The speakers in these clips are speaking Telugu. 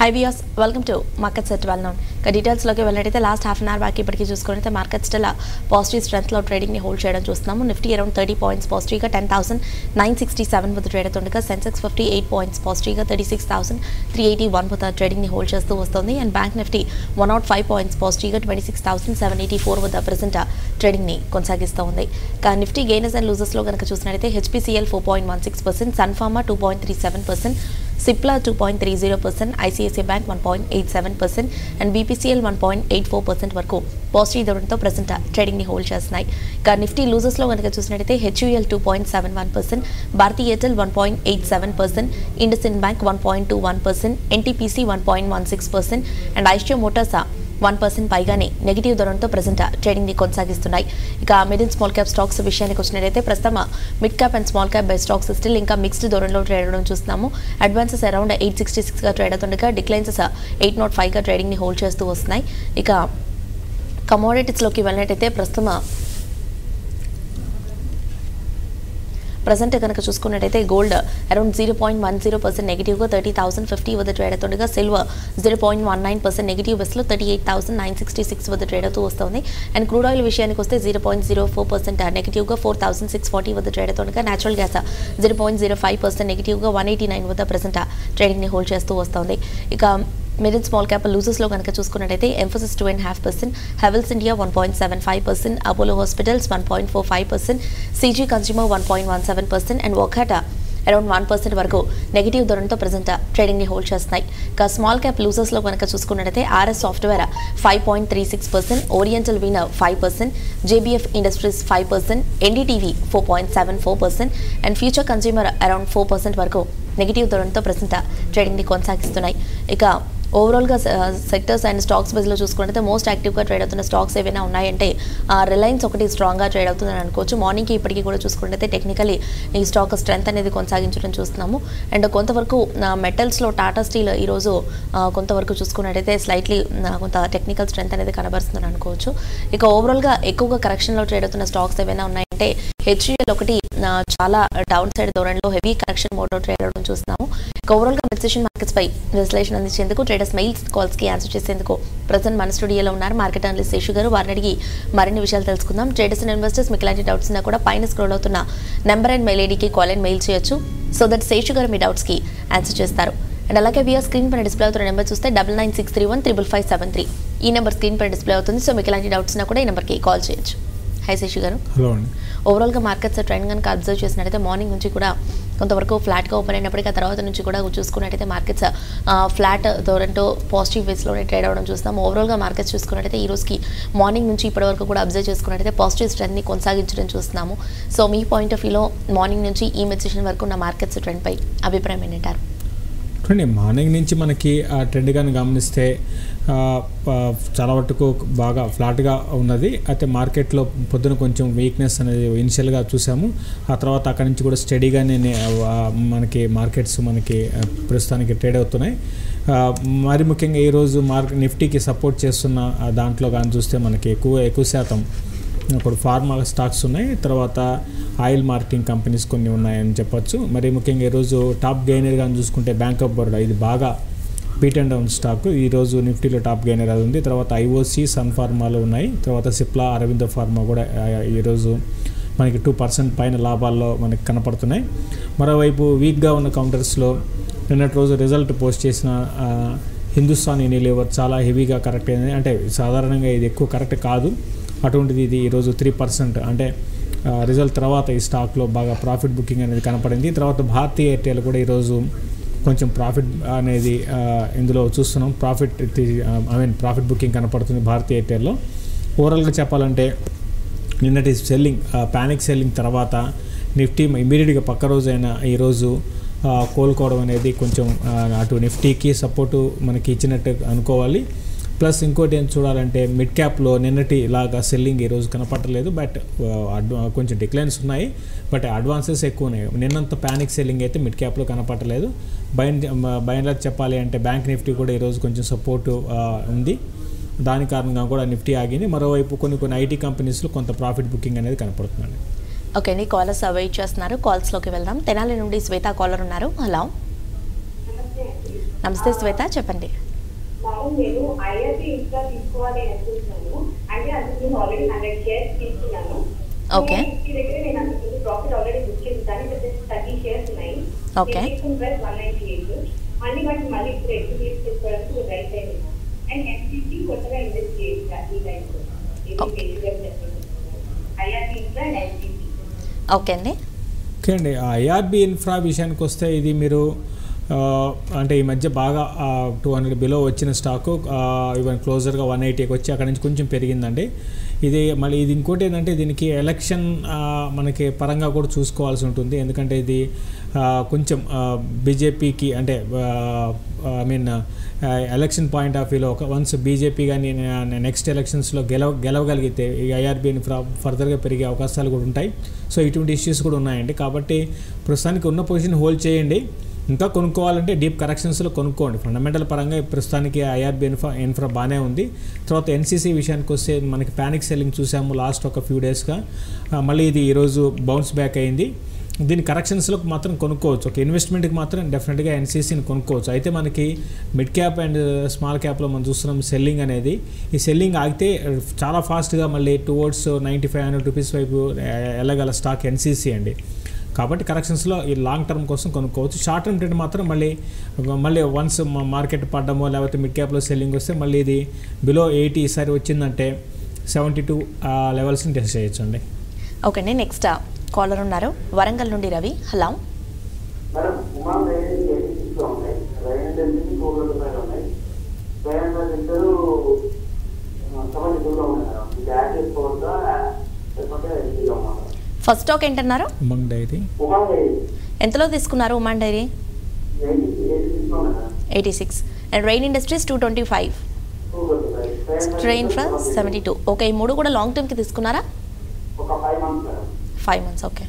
IBS welcome to market set well known ఇక డీటెయిల్స్లోకి వెళ్ళినట్టయితే last half an hour back ఇప్పటికి చూసుకుంటే మార్కెట్ స్టిల్ పాజిటివ్ స్ట్రెంత్లో ట్రేడింగ్ని హోల్డ్ చేయడం చూస్తున్నాము నిఫ్టీ అరౌండ్ థర్టీ పాయింట్స్ పాజిటివ్గా ten thousand nine sixty seven వద్ద ట్రేడ్ అవుతుండగా సెన్సెక్స్ ఫిఫ్టీ ఎయిట్ పాయింట్స్ పాజిటివ్గా thirty six thousand three eighty one వద్ద ట్రేడింగ్ని హోల్డ్ చేస్తూ వస్తుంది and bank Nifty one nought five points పాజిటివ్గా twenty six thousand seven eighty four వద్ద ప్రజెంట్ ట్రేడింగ్ని కొనసాగిస్తూ ఉంది ఇక నిఫ్టీ గెయినర్స్ అండ్ లూజర్స్లో కనుక చూసినట్టయితే HPCL four point one six percent Sun Pharma two point three seven percent Cipla two point three zero percent ICIC bank one point eight seven percent and BPCL one point eight four percent వరకు పాజిటివ్ ధోరణితో ప్రజెంట్ ట్రేడింగ్ని హోల్డ్ చేస్తున్నాయి ఇక నిఫ్టీ లూజర్స్లో కనుక చూసినట్టయితే HUL two point seven one percent Bharti Airtel one point eight seven percent IndusInd bank one point two one percent NTPC one point one six percent and Eicher motors one percent పైగానే నెగిటివ్ ధోరణితో ప్రజెంట్ ట్రేడింగ్ని కొనసాగిస్తున్నాయి ఇక mid and small cap stocks విషయానికి వచ్చినట్టయితే ప్రస్తుతం mid cap and small cap by stocks still ఇంకా మిక్స్డ్ ధోరణిలో ట్రేడ్ అవడం చూస్తున్నాము అడ్వాన్సెస్ అరౌండ్ ఎయిట్ సిక్స్టీ సిక్స్గా ట్రేడ్ అవుతుండగా డిక్లైన్సెస్ ఎయిట్ నాట్ ఫైవ్గా ట్రేడింగ్ని హోల్డ్ చేస్తూ వస్తున్నాయి ఇక కమోడిటీస్లోకి వెళ్ళినట్టయితే ప్రస్తుతం ప్రజెంట్ కనుక చూసుకున్నట్టయితే gold around zero point one zero percent నెగిటివ్గా థర్టీ థౌసండ్ ఫిఫ్టీ వద్ద ట్రేడ్ అవుతుండగా silver zero point one nine percent negative బెస్లో thirty eight thousand nine sixty six వద్ద ట్రేడ్ అవుతూ వస్తుంది అండ్ క్రూడ్ ఆయిల్ విషయానికి వస్తే zero point zero four percent నెగిటివ్గా ఫోర్ థౌసండ్ సిక్స్ ఫార్టీ వద్ద ట్రేడ్ అవుతుండగా natural gas zero point zero five percent నెగిటివ్గా వన్ ఎయిటీ నైన్ వద్ద ప్రజెంట్ ట్రేడింగ్ని హోల్డ్ చేస్తూ వస్తుంది ఇక మిడ్ అండ్ స్మాల్ క్యాప్ లూజెస్లో కనుక చూసుకున్నట్టయితే Mphasis two and half percent Havells India one point seven five percent Apollo Hospitals one point four five percent CG consumer one point one seven percent and ఒకాటా అరౌండ్ వన్ పర్సెంట్ వరకు నెగిటివ్ ధోరణితో ప్రజెంట్ ట్రేడింగ్ని హోల్డ్ చేస్తున్నాయి ఇక స్మాల్ క్యాప్ లూజర్స్లో కనుక చూసుకున్నట్టయితే RS software five point three six percent Oriental Veneer five percent JBF industries five percent NDTV four point seven four percent and future consumer around four percent వరకు నెగిటివ్ ధోరణితో ప్రజెంట్ ట్రేడింగ్ని కొనసాగిస్తున్నాయి ఇక ఓవరాల్గా సెక్టర్స్ అండ్ స్టాక్స్ బేస్లో చూసుకుంటే మోస్ట్ యాక్టివ్గా ట్రేడ్ అవుతున్న స్టాక్స్ ఏవైనా ఉన్నాయంటే రిలయన్స్ ఒకటి స్ట్రాంగ్గా ట్రేడ్ అవుతుందని అనుకోవచ్చు మార్నింగ్కి ఇప్పటికీ కూడా చూసుకుంటే టెక్నికలీ ఈ స్టాక్ స్ట్రెంత్ అనేది కొనసాగించడం చూస్తున్నాము అండ్ కొంతవరకు మెటల్స్లో టాటా స్టీల్ ఈరోజు ఆ, కొంతవరకు చూసుకున్నట్టయితే స్లైట్లీ కొంత టెక్నికల్ స్ట్రెంత్ అనేది కనబరుస్తుందని అనుకోవచ్చు ఇక ఓవరాల్గా ఎక్కువగా కరెక్షన్లో ట్రేడ్ అవుతున్న స్టాక్స్ ఏవైనా ఉన్నాయంటే హెచ్యుఎల్ ఒకటి ఆ, చాలా డౌన్ సైడ్ ధోరణిలో హెవీ కరెక్షన్ మోడ్లో ట్రేడ్ అవడం చూస్తున్నాము ఇక ఓవరాల్గా మెడిసేషన్ మార్కెట్స్ పై విశ్లేషణ అందించేందుకు ట్రేడర్స్ మెయిల్స్ కాల్స్కి ఆన్సర్ చేసేందుకు ప్రజెంట్ మన స్టూడియోలో ఉన్నారు మార్కెట్ అనలిస్ట్ శేషు గారు వారిని అడిగి మరిన్ని విషయాలు తెలుసుకుందాం ట్రేడర్స్ అండ్ ఇన్వెస్టర్స్ మీకు ఇలాంటి డౌట్స్ ఉన్నా కూడా పైన స్క్రోల్ అవుతున్న నెంబర్ అండ్ మెయిల్ ఐడికి కాల్ అండ్ మెయిల్ చేయొచ్చు సో దట్ శేషు గారు మీ డౌట్స్కి ఆన్సర్ చేస్తారు అండ్ అలాగే విఆర్ స్క్రీన్ పైన డిస్ప్లే అవుతున్న నెంబర్ చూస్తే double nine six three one triple five seven three ఈ నెంబర్ స్క్రీన్ పైన డిస్ప్లే అవుతుంది సో మీకు ఇలాంటి డౌట్స్ ఉన్నా కూడా ఈ నెంబర్కి కాల్ చేయొచ్చు హై శేషు గారు హలో అండి ఓవరాల్గా మార్కెట్స్ ట్రెండ్ కనుక అబ్జర్వ్ చేసినట్టయితే మార్నింగ్ నుంచి కూడా కొంతవరకు ఫ్లాట్గా ఓపెన్ అయినప్పటికీ ఆ తర్వాత నుంచి కూడా చూసుకున్నట్టయితే మార్కెట్స్ ఫ్లాట్ ధోరణితో పాజిటివ్ వేస్లోనే ట్రేడ్ అవ్వడం చూస్తాం ఓవరాల్గా మార్కెట్స్ చూసుకున్నట్టయితే ఈ రోజుకి మార్నింగ్ నుంచి ఇప్పటి వరకు కూడా అబ్జర్వ్ చేసుకున్నట్టయితే పాజిటివ్ ట్రెండ్ని కొనసాగించడం చూస్తున్నాము సో మీ పాయింట్ ఆఫ్ వ్యూలో మార్నింగ్ నుంచి ఈ మెడిసేషన్ వరకు ఉన్న మార్కెట్స్ ట్రెండ్పై అభిప్రాయం ఏంటంటారు చూడండి మార్నింగ్ నుంచి మనకి ఆ ట్రెండ్ కానీ గమనిస్తే ఆ, ఆ, చాలా వరకు బాగా ఫ్లాట్గా ఉన్నది అయితే మార్కెట్లో పొద్దున కొంచెం వీక్నెస్ అనేది ఇనిషియల్గా చూసాము ఆ తర్వాత అక్కడి నుంచి కూడా స్టడీగానే నే- ఆ, మనకి మార్కెట్స్ మనకి ఆ, ప్రస్తుతానికి ట్రేడ్ అవుతున్నాయి ఆ, మరి ముఖ్యంగా ఈరోజు మార్కెట్ నిఫ్టీకి సపోర్ట్ చేస్తున్న ఆ దాంట్లో కానీ చూస్తే మనకి ఎక్కువ ఎక్కువ శాతం ఇప్పుడు ఫార్మా స్టాక్స్ ఉన్నాయి తర్వాత ఆయిల్ మార్కెటింగ్ కంపెనీస్ కొన్ని ఉన్నాయని చెప్పొచ్చు మరి ముఖ్యంగా ఈరోజు టాప్ గెయినర్ కానీ చూసుకుంటే బ్యాంక్ ఆఫ్ బరోడా ఇది బాగా పీట్ అండ్ డౌన్ స్టాక్ ఈరోజు నిఫ్టీలో టాప్ గెయినర్ అది ఉంది తర్వాత ఐఓసి సన్ ఫార్మాలో ఉన్నాయి తర్వాత సిప్లా అరవింద ఫార్మా కూడా ఆ, ఈరోజు మనకి టూ పర్సెంట్ పైన లాభాల్లో మనకి కనపడుతున్నాయి మరోవైపు వీక్గా ఉన్న కౌంటర్స్లో నిన్నటి రోజు రిజల్ట్ పోస్ట్ చేసిన ఆ, హిందుస్థాన్ యూనిలివర్ చాలా హెవీగా కరెక్ట్ అయింది అంటే సాధారణంగా ఇది ఎక్కువ కరెక్ట్ కాదు అటువంటిది ఇది ఈరోజు త్రీ పర్సెంట్ అంటే ఆ, రిజల్ట్ తర్వాత ఈ స్టాక్లో బాగా ప్రాఫిట్ బుకింగ్ అనేది కనపడింది తర్వాత భారతీయ ఎయిర్టెల్ కూడా ఈరోజు కొంచెం ప్రాఫిట్ అనేది ఆ, ఇందులో చూస్తున్నాం profit I mean profit booking కనపడుతుంది భారతీయ ఎయిర్టెల్లో ఓవరాల్గా చెప్పాలంటే నిన్నటి సెల్లింగ్ ప్యానిక్ సెల్లింగ్ తర్వాత నిఫ్టీ ఇమీడియట్గా పక్క రోజైన ఈరోజు ఆ, కోలుకోవడం అనేది కొంచెం ఆ, అటు నిఫ్టీకి సపోర్టు మనకి ఇచ్చినట్టు అనుకోవాలి ప్లస్ ఇంకోటి ఏం చూడాలంటే మిడ్ క్యాప్లో నిన్నటి లాగా సెల్లింగ్ ఈరోజు కనపడలేదు బట్ అడ్వా కొంచెం డిక్లైన్స్ ఉన్నాయి బట్ అడ్వాన్సెస్ ఎక్కువ ఉన్నాయి నిన్నంత ప్యానిక్ సెల్లింగ్ అయితే మిడ్ క్యాప్లో కనపడలేదు బైన్ బైన్లా చెప్పాలి అంటే బ్యాంక్ నిఫ్టీ కూడా ఈరోజు కొంచెం సపోర్టు ఉంది దాని కారణంగా కూడా నిఫ్టీ ఆగింది మరోవైపు కొన్ని కొన్ని ఐటీ కంపెనీస్లో కొంత ప్రాఫిట్ బుకింగ్ అనేది కనపడుతుందండి ఓకే అండి కాలర్స్ వెయిట్ చేస్తున్నారు కాల్స్లోకి వెళ్దాం తెనాలి నుండి శ్వేత కాలర్ ఉన్నారు హలో నమస్తే శ్వేత చెప్పండి మేడం నేను ఐఆర్టీ ఇన్స్టా తీసుకోవాలి అనుకుంటున్నాను అంటే అది నేను ఆల్రెడీ హండ్రెడ్ షేర్స్ తీసుకున్నాను Okay. మీ దగ్గర నేను అంతకుముందు ప్రాఫిట్ ఆల్రెడీ బుక్ చేస్తాను థర్టీ షేర్స్ ఉన్నాయి Okay. Plus one ninety eight మళ్ళీ వాటిని మళ్ళీ ఇప్పుడు ఎగ్జిక్యూట్ చేసుకోవడానికి రైట్ అయింది అండ్ ఎన్సీసీ కొత్తగా ఇన్వెస్ట్ చేయాలి ఈ టైంలో ఇది Okay. బేసిక్గా చెప్పండి IRT insta and NCC okay అండి ఓకే అండి ఆ ఐఆర్బి ఇన్ఫ్రా విషయానికి వస్తే ఇది మీరు ఆ, అంటే ఈ మధ్య బాగా టూ హండ్రెడ్ బిలో వచ్చిన స్టాకు ఈవెన్ క్లోజర్గా వన్ ఎయిటీకి వచ్చి అక్కడ నుంచి కొంచెం పెరిగిందండి ఇది మళ్ళీ ఇది ఇంకోటి ఏంటంటే దీనికి ఎలక్షన్ ఆ, మనకి పరంగా కూడా చూసుకోవాల్సి ఉంటుంది ఎందుకంటే ఇది ఆ, కొంచెం బీజేపీకి అంటే I mean election point of వ్యూలో ఒక వన్స్ బీజేపీ కానీ నెక్స్ట్ ఎలక్షన్స్లో గెలవ గెలవగలిగితే ఈ ఐఆర్బీని ఫర్దర్గా పెరిగే అవకాశాలు కూడా ఉంటాయి సో ఇటువంటి ఇష్యూస్ కూడా ఉన్నాయండి కాబట్టి ప్రస్తుతానికి ఉన్న పొజిషన్ హోల్డ్ చేయండి ఇంకా కొనుక్కోవాలంటే డీప్ కరెక్షన్స్లో కొనుక్కోండి ఫండమెంటల్ పరంగా ప్రస్తుతానికి ఐఆర్బీ ఇన్ఫ్రా ఇన్ఫ్రా బాగానే ఉంది తర్వాత ఎన్సీసీ విషయానికి వస్తే మనకి ప్యానిక్ సెల్లింగ్ చూసాము లాస్ట్ ఒక ఫ్యూ డేస్గా మళ్ళీ ఇది ఈరోజు బౌన్స్ బ్యాక్ అయింది దీని కరెక్షన్స్లో మాత్రం కొనుక్కోవచ్చు ఒక ఇన్వెస్ట్మెంట్కి మాత్రం డెఫినెట్గా ఎన్సీసీని కొనుక్కోవచ్చు అయితే మనకి మిడ్ క్యాప్ అండ్ స్మాల్ క్యాప్లో మనం చూస్తున్నాం సెల్లింగ్ అనేది ఈ సెల్లింగ్ ఆగితే చాలా ఫాస్ట్గా మళ్ళీ towards ninety five hundred rupees వైపు వెళ్ళగల స్టాక్ ఎన్సీసీ అండి కాబట్టి కరెక్షన్స్లో ఈ లాంగ్ టర్మ్ కోసం కొనుక్కోవచ్చు షార్ట్ టర్మ్ ట్రేడ్ మాత్రం మళ్ళీ మళ్ళీ వన్స్ మార్కెట్ పడ్డమో లేకపోతే మిడ్ క్యాప్లో సెల్లింగ్ వస్తే మళ్ళీ ఇది బిలో ఎయిటీ ఈసారి వచ్చిందంటే సెవెంటీ టూ లెవెల్స్ని టెస్ట్ చేయొచ్చు అండి ఓకే అండి నెక్స్ట్ కాలర్ ఉన్నారు వరంగల్ నుండి రవి హలో మేడం ఉమా రైలు ఎయిటీ సిక్స్ ఉన్నాయి రైలు డెన్సిటీ టూ హండ్రెడ్ రూపాయలు ఉన్నాయి రైలు ఇద్దరు సెవెంటీ టూలో ఉన్నాయి మేడం ఇది యాడ్ చేసుకోవద్దా లేకపోతే ఇదిగా ఉన్నా ఫస్ట్ స్టాక్ ఏంటన్నారు ఉమంగ్ డైరీ ఉమా రైలు ఎంతలో తీసుకున్నారు Umang dairy eighty eighty six ఉన్నాయి madam eighty six and rain industries two twenty five two twenty five train from seventy two okay ఈ మూడు కూడా లాంగ్ టర్మ్కి తీసుకున్నారా ఒక five months madam five months okay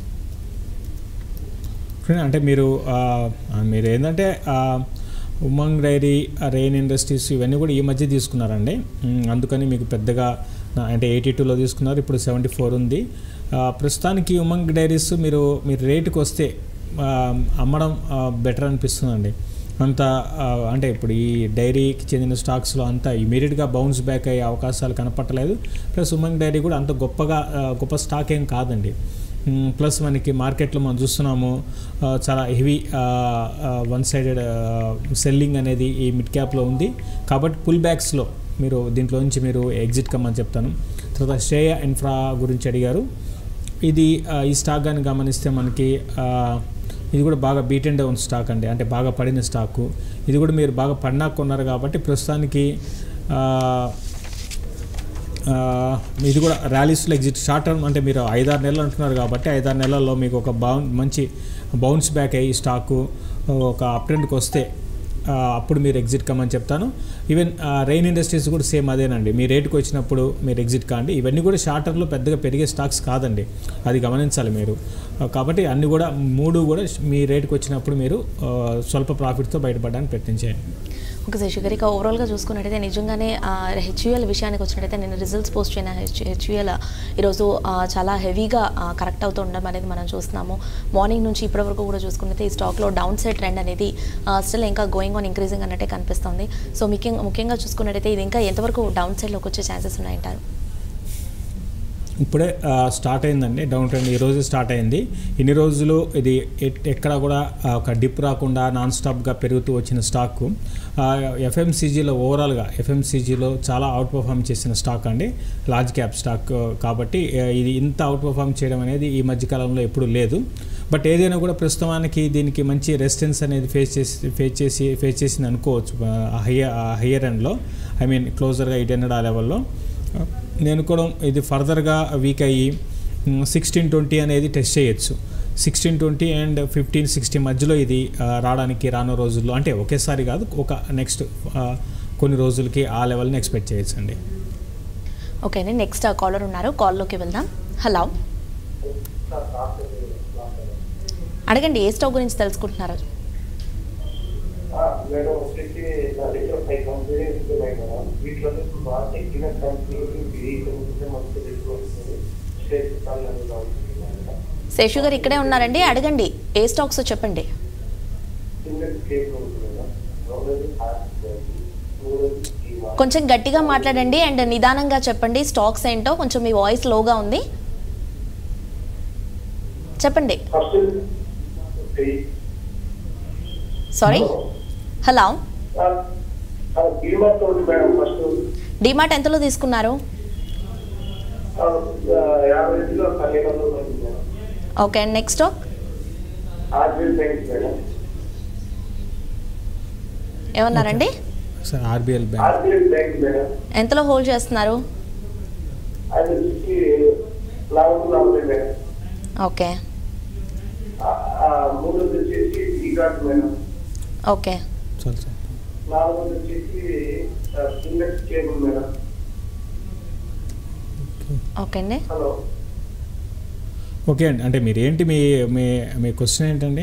friend అంటే మీరు ఆ, ఆ, మీరు ఏంటంటే ఆ, ఉమంగ్ డైరీ ఆ, రెయిన్ ఇండస్ట్రీస్ ఇవన్నీ కూడా ఈ మధ్య తీసుకున్నారండి ఉమ్, అందుకని మీకు పెద్దగా ఆ, అంటే ఎయిటీ టూలో తీసుకున్నారు ఇప్పుడు సెవెంటీ ఫోర్ ఉంది ఆ, ప్రస్తుతానికి ఉమంగ్ డైరీస్ మీరు మీరు రేటుకి వస్తే ఆ, అమ్మడం బెటర్ అనిపిస్తుందండి అంత ఆ, అంటే ఇప్పుడు ఈ డైరీకి చెందిన స్టాక్స్లో అంత ఇమీడియట్గా బౌన్స్ బ్యాక్ అయ్యే అవకాశాలు కనపట్టలేదు ప్లస్ ఉమంగ్ డైరీ కూడా అంత గొప్పగా ఆ, గొప్ప స్టాక్ ఏం కాదండి మ్మ్, ప్లస్ మనకి మార్కెట్లో మనం చూస్తున్నాము ఆ, చాలా హెవీ వన్ సైడెడ్ సెల్లింగ్ అనేది ఈ మిడ్ క్యాప్లో ఉంది కాబట్టి పుల్ బ్యాక్స్లో మీరు దీంట్లో నుంచి మీరు ఎగ్జిట్ కమ్మని చెప్తాను తర్వాత శ్రేయ ఇన్ఫ్రా గురించి అడిగారు ఇది ఆ, ఈ స్టాక్ కానీ గమనిస్తే మనకి ఆ, ఇది కూడా బాగా బీట్ అండ్ డౌన్ స్టాక్ అండి అంటే బాగా పడిన స్టాకు ఇది కూడా మీరు బాగా పడినా కొన్నారు కాబట్టి ప్రస్తుతానికి ఆ, ఆ, ఇది కూడా ర్యాలీస్లో ఎగ్జిట్ షార్ట్ టర్మ్ అంటే మీరు ఐదారు నెలలు అంటున్నారు కాబట్టి ఐదారు నెలల్లో మీకు ఒక బౌన్ మంచి బౌన్స్ బ్యాక్ అయ్యి స్టాకు ఒక అప్ ట్రెండ్కి వస్తే ఆ, అప్పుడు మీరు ఎగ్జిట్ కమ్మని చెప్తాను ఈవెన్ రెయిన్ ఇండస్ట్రీస్ కూడా సేమ్ అదేనండి మీ రేటుకి వచ్చినప్పుడు మీరు ఎగ్జిట్ కాండి ఇవన్నీ కూడా షార్ట్ టర్మ్లో పెద్దగా పెరిగే స్టాక్స్ కాదండి అది గమనించాలి మీరు ఆ, కాబట్టి అన్ని కూడా మూడు కూడా మీ రేటుకి వచ్చినప్పుడు మీరు ఆ, స్వల్ప ప్రాఫిట్తో బయటపడడానికి ప్రయత్నించేయండి ఓకే సార్ షుగర్ ఇక ఓవరాల్గా చూసుకున్నట్టయితే నిజంగానే హెచ్యుఎల్ విషయానికి వచ్చినట్టయితే నేను రిజల్ట్స్ పోస్ట్ చేయన హెచ్యుఎల్ ఈరోజు ఆ, చాలా హెవీగా కరెక్ట్ అవుతూ ఉండడం అనేది మనం చూస్తున్నాము మార్నింగ్ నుంచి ఇప్పటి వరకు కూడా చూసుకున్నట్టే ఈ స్టాక్లో డౌన్ సైడ్ ట్రెండ్ అనేది స్టిల్ ఇంకా గోయింగ్ ఆన్ ఇంక్రీజింగ్ అన్నట్టే కనిపిస్తుంది సో ముఖ్యంగా ముఖ్యంగా చూసుకున్నట్టయితే ఇది ఇంకా ఎంతవరకు డౌన్ సైడ్లోకి వచ్చే ఛాన్సెస్ ఉన్నాయంటారు ఇప్పుడే ఆ, స్టార్ట్ అయిందండి డౌన్ ట్రెండ్ ఈ రోజు స్టార్ట్ అయింది ఇన్ని రోజులు ఇది ఎట్- ఎక్కడ కూడా ఆ, ఒక డిప్ రాకుండా నాన్ స్టాప్గా పెరుగుతూ వచ్చిన స్టాక్ ఎఫ్ఎంసీజీలో ఓవరాల్గా ఎఫ్ఎంసీజీలో చాలా అవుట్ పర్ఫామ్ చేసిన స్టాక్ అండి లార్జ్ క్యాప్ స్టాక్ ఆ, కాబట్టి ఆ, ఇది ఇంత అవుట్ పర్ఫామ్ చేయడం అనేది ఈ మధ్యకాలంలో ఎప్పుడూ లేదు బట్ ఏదైనా కూడా ప్రస్తుతానికి దీనికి మంచి రెసిస్టెన్స్ అనేది ఫేస్ చేసి ఫేస్ చేసి ఫేస్ చేసింది అనుకోవచ్చు హయ్యర్ హయ్యర్ ఎండ్లో ఐ మీన్ క్లోజర్గా ఎయిట్ హండ్రెడ్ ఆ లెవెల్లో నేను కూడా ఇది ఫర్దర్గా వీక్ అయ్యి సిక్స్టీన్ ట్వంటీ అనేది టెస్ట్ చేయొచ్చు sixteen twenty and fifteen sixty మధ్యలో ఇది ఆ, రావడానికి రాను రోజుల్లో అంటే ఒకేసారి కాదు ఒక నెక్స్ట్ కొన్ని రోజులకి ఆ లెవెల్ని ఎక్స్పెక్ట్ చేయొచ్చు అండి ఓకే అండి నెక్స్ట్ కాలర్ ఉన్నారు కాల్లోకి వెళ్దాం హలో అడగండి ఏ స్టాక్ గురించి తెలుసుకుంటున్నారు మేడం వచ్చేసి నా దగ్గర ఫైవ్ కంపెనీస్ ఉన్నాయి మేడం వీటిలో ఇప్పుడు బాగా తగ్గిన కంపెనీ ఈ కంపెనీ మంచి రిస్క్ వస్తుంది స్టేట్ స్థాయిలో ఉంటుంది మేడం శేషు గారు ఇక్కడే ఉన్నారండి అడగండి ఏ స్టాక్స్ చెప్పండి చిన్న కేబుల్ ఉంటుంది మేడం మూడోది ఆర్బిఐ మూడోది జీవా కొంచెం గట్టిగా మాట్లాడండి అండ్ నిదానంగా చెప్పండి స్టాక్స్ ఏంటో కొంచెం మీ వాయిస్ లోగా ఉంది చెప్పండి ఫస్ట్ సారీ హలో బీమా తోటి మేడం ఫస్ట్ డిమార్ట్ ఎంతలో తీసుకున్నారు యాభై ఐదులో పన్నెండు వందలు పడింది madam okay and next RBI bank madam ఏమన్నారండి sir RBL bank RBI bank madam ఎంతలో హోల్డ్ చేస్తున్నారు అది వచ్చి లాభం నలభై మేడం ఓకే ఆ- ఆ మూడోది వచ్చేసి ఈ కార్డు మేడం ఓకే చాలు సార్ నాలుగోది వచ్చేసి ఇండెక్స్ కేబుల్ మేడం ఓకే అండి హలో ఓకే అండి అంటే మీరు ఏంటి మీ మీ మీ క్వశ్చన్ ఏంటండి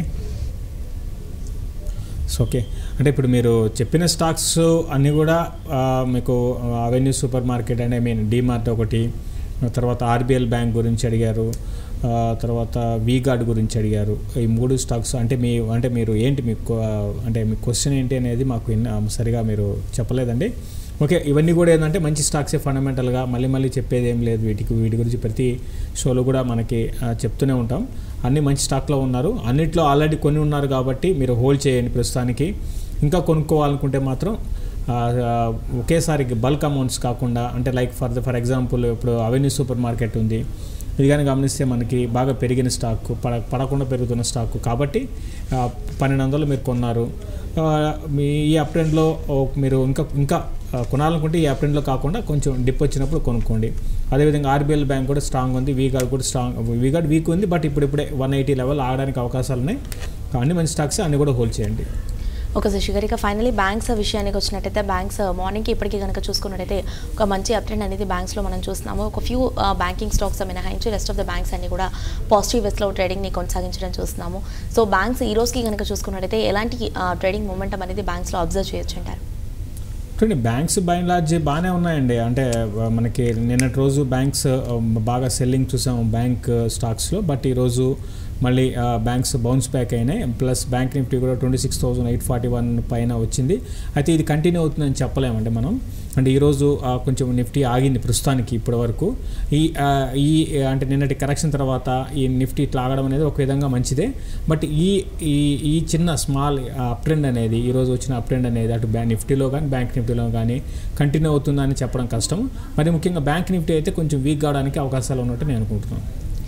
సో ఓకే అంటే ఇప్పుడు మీరు చెప్పిన స్టాక్స్ అన్నీ కూడా ఆ, మీకు avenue super market and I mean DMart ఒకటి తర్వాత ఆర్బిఎల్ బ్యాంక్ గురించి అడిగారు ఆ, తర్వాత వీగార్డ్ గురించి అడిగారు ఈ మూడు స్టాక్స్ అంటే మీ అంటే మీరు ఏంటి మీకు అంటే మీ క్వశ్చన్ ఏంటి అనేది మాకు ఇన్న- సరిగా మీరు చెప్పలేదండి ఓకే ఇవన్నీ కూడా ఏంటంటే మంచి స్టాక్సే ఫండమెంటల్గా మళ్ళీ మళ్ళీ చెప్పేది ఏం లేదు వీటికి వీటి గురించి ప్రతి షోలో కూడా మనకి ఆ, చెప్తూనే ఉంటాం అన్ని మంచి స్టాక్లో ఉన్నారు అన్నిట్లో ఆల్రెడీ కొన్ని ఉన్నారు కాబట్టి మీరు హోల్డ్ చేయండి ప్రస్తుతానికి ఇంకా కొనుక్కోవాలనుకుంటే మాత్రం ఆ, ఆ, ఒకేసారి బల్క్ అమౌంట్స్ కాకుండా అంటే like for the for example ఇప్పుడు అవెన్యూ సూపర్ మార్కెట్ ఉంది ఇది కానీ గమనిస్తే మనకి బాగా పెరిగిన స్టాక్ పడ పడకుండా పెరుగుతున్న స్టాక్ కాబట్టి ఆ, పన్నెండు వందలు మీరు కొన్నారు ఆ, మీ ఈ అప్ ట్రెండ్లో ఓ, మీరు ఇంకా ఇంకా ఆ, కొనాలనుకుంటే ఈ అప్ ట్రెండ్లో కాకుండా కొంచెం డిప్ వచ్చినప్పుడు కొనుక్కోండి అదేవిధంగా ఆర్బీఎల్ బ్యాంక్ కూడా స్ట్రాంగ్ ఉంది వీగార్డ్ కూడా స్ట్రాంగ్ వీగార్డ్ వీక్ ఉంది బట్ ఇప్పుడు ఇప్పుడే వన్ ఎయిటీ లెవెల్ ఆగడానికి అవకాశాలు ఉన్నాయి అన్ని మంచి స్టాక్స్ అన్ని కూడా హోల్డ్ చేయండి ఓకే శశి గారు ఇక ఫైనలీ బ్యాంక్స్ విషయానికి వచ్చినట్టయితే బ్యాంక్స్ మార్నింగ్కి ఇప్పటికీ కనుక చూసుకున్నట్టయితే ఒక మంచి అప్ట్రెండ్ అనేది బ్యాంక్స్లో మనం చూస్తున్నాము ఒక ఫ్యూ బ్యాంకింగ్ స్టాక్స్ మినహాయించి రెస్ట్ ఆఫ్ ద బ్యాంక్స్ అన్ని కూడా పాజిటివ్ వేస్లో ట్రేడింగ్ని కొనసాగించడం చూస్తున్నాము సో బ్యాంక్స్ ఈ రోజుకి కనుక చూసుకున్నట్టయితే ఎలాంటి ట్రేడింగ్ మూమెంటం అనేది బ్యాంక్స్లో అబ్జర్వ్ చేయొచ్చు అంటారు చూడండి బ్యాంక్స్ బై అండ్ లార్జ్ బాగానే ఉన్నాయండి అంటే ఆ, మనకి నిన్నటి రోజు బ్యాంక్స్ ఆ, బాగా సెల్లింగ్ చూసాము బ్యాంక్ స్టాక్స్లో బట్ ఈరోజు మళ్ళీ ఆ, బ్యాంక్స్ బౌన్స్ బ్యాక్ అయినాయి ప్లస్ బ్యాంక్ నిఫ్టీ కూడా twenty six thousand eight forty one పైన వచ్చింది అయితే ఇది కంటిన్యూ అవుతుందని చెప్పలేమండి మనం అంటే ఈరోజు ఆ, కొంచెం నిఫ్టీ ఆగింది ప్రస్తుతానికి ఇప్పటి వరకు ఈ ఆ, ఈ అంటే నిన్నటి కరెక్షన్ తర్వాత ఈ నిఫ్టీ ఇట్లా ఆగడం అనేది ఒక విధంగా మంచిదే బట్ ఈ ఈ ఈ చిన్న స్మాల్ అప్ ట్రెండ్ అనేది ఈరోజు వచ్చిన అప్ ట్రెండ్ అనేది అటు బ్యాంక్ నిఫ్టీలో కానీ బ్యాంక్ నిఫ్టీలో కానీ కంటిన్యూ అవుతుందని చెప్పడం కష్టం మరి ముఖ్యంగా బ్యాంక్ నిఫ్టీ అయితే కొంచెం వీక్ కావడానికి అవకాశాలు ఉన్నట్టు నేను అనుకుంటున్నాను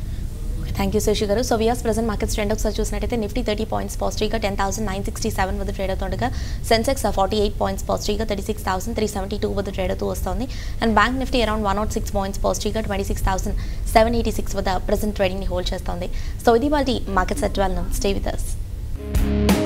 thank you Sashi garu so వియాస్ ప్రజెంట్ మార్కెట్స్ ట్రెండ్ ఒకసారి చూసినట్టయితే నిఫ్టీ థర్టీ పాయింట్స్ పాజిటివ్గా ten thousand nine sixty seven వద్ద ట్రేడ్ అవుతుండగా సెన్సెక్స్ ఫార్టీ ఎయిట్ పాయింట్స్ పాజిటివ్గా thirty six thousand three seventy two వద్ద ట్రేడ్ అవుతూ వస్తుంది and bank Nifty around one nought six points పాజిటివ్గా twenty six thousand seven eighty six వద్ద ప్రజెంట్ ట్రేడింగ్ని హోల్డ్ చేస్తుంది సో ఇది వాళ్ళ markets at twelve stay with us